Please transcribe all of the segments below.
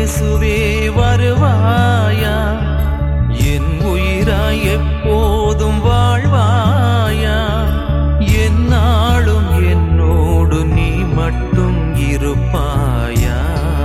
இயேசுவே வருவாயா என் உயிராய் எப்போதும் வாழ்வாயா என்னாலும் என்னோடு நீ மட்டும் இருப்பாயா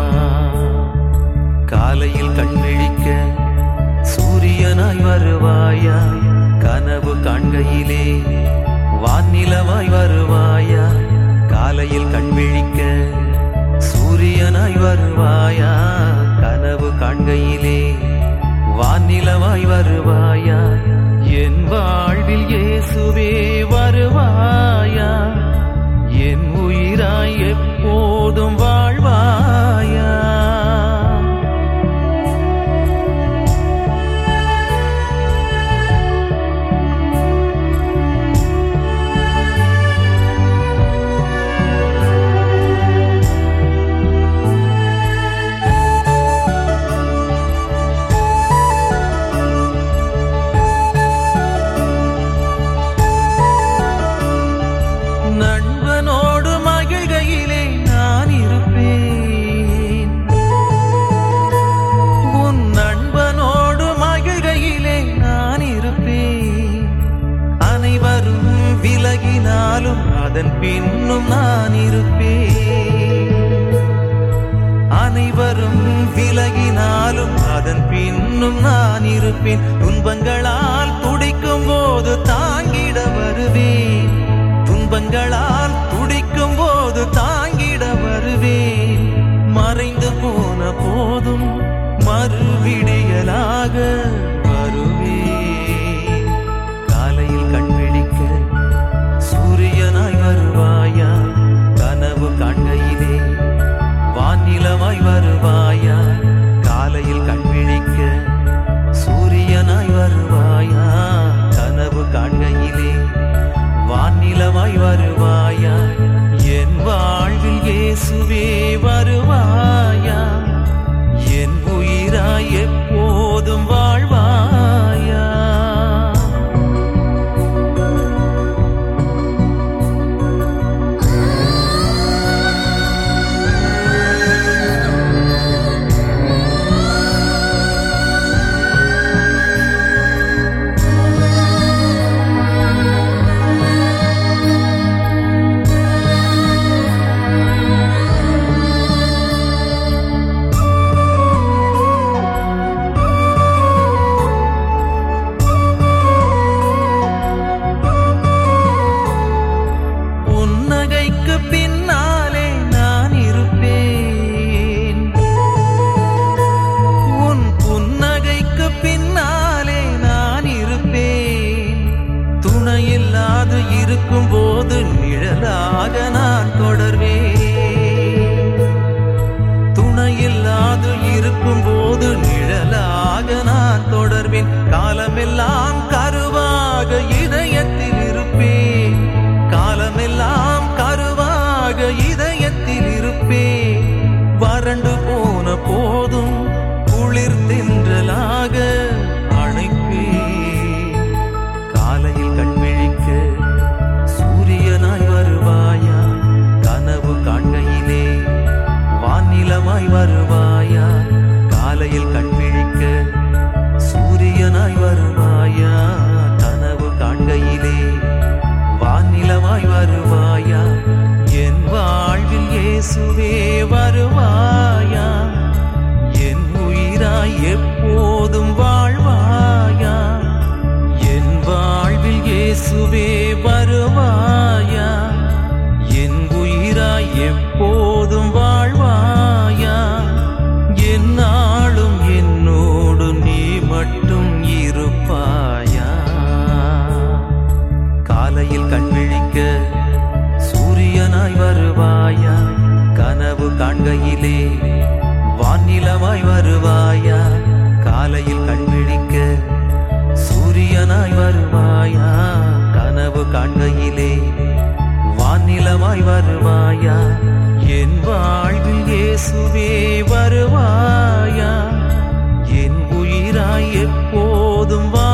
காலையில் கண் விழிக்க சூரியனாய் வருவாயா கனவு காண்கையிலே வானிலவாய் வருவாயா காலையில் கண் விழிக்க சூரியனாய் வருவாயா கனவு காண்கையிலே வானிலவாய் வருவாயா என் வாழ்வில் இயேசுவே வருவாயா என் உயிராய் எப்போதும் வாழ்வாயா நண்பனோடு மகிழ்கையிலே நான் இருப்பேன் உன் நண்பனோடு மகிழ்கையிலே நான் இருப்பேன் அனைவரும் விலகினாலும் அதன் பின்னும் நான் இருப்பேன் அனைவரும் விலகினாலும் அதன் பின்னும் நான் இருப்பேன் துன்பங்களால் துடிக்கும் போது தாங்கிட வருவேன் துன்பங்களால் துடிக்கும் போது தாங்கிட வருவேன் மறைந்து போன போதும் மறுவிடியலாக வருவேன் காலையில் கண் விழிக்க சூரியனாய் வருவாயா கனவு காண்கையிலே வானிலமாய் வருவாயா காலையில் கண் விழிக்க சூரியனாய் வருவாயா கனவு காண்கையிலே வானிலமாய் வருவாயா என் வாழ்வில் இயேசுவே வருவாயா என் உயிராய் எப்போதும் வாழ்வாயா புன்னகைக்கு பின்னாலே நான் இருப்பேன் உன் புன்னகைக்கு பின்னாலே நான் இருப்பேன் துணையில்லாது இருக்கும் போது நிழலாக நான் தொடர்வேன் துணையில்லாது இருக்கும் போது நிழலாக நான் தொடர்வேன் காலமெல்லாம் கருவாக இதயத்தில் இருப்பேன் காலமெல்லாம் கருவாக இதயத்தில் இருப்பேன் வறண்டு போன போதும் குளிர் தென்றலாக அணைப்பேன் காலையில் கண் விழிக்க சூரியனாய் வருவாயா கனவு காண்கையிலே வானிலமாய் வருவாயா காலையில் கண் விழிக்க சூரியனாய் வருவாயா கனவு காண்கையிலே வானிலமாய் வருவாயா என் வாழ்வில் இயேசுவே வருவாயா என் உயிராய் எப்போதும் வாழ்வாயா என் வாழ்வில் இயேசுவே வருவாயா என் உயிராய் எப்போதும் வாழ்வாயா என்னாலும் என்னோடு நீ மட்டும் இருப்பாயா காலையில் கண் விழிக்க சூரியனாய் வருவாயா கனவு காண்கையிலே வானிலமாய் வருவாயா காலையில் கண் விழிக்க சூரியனாய் வருவாயா கனவு காண்கையிலே வானிலமாய் வருவாயா என் வாழ்வில் இயேசுவே வருவாயா என் உயிராய் எப்போதும் வா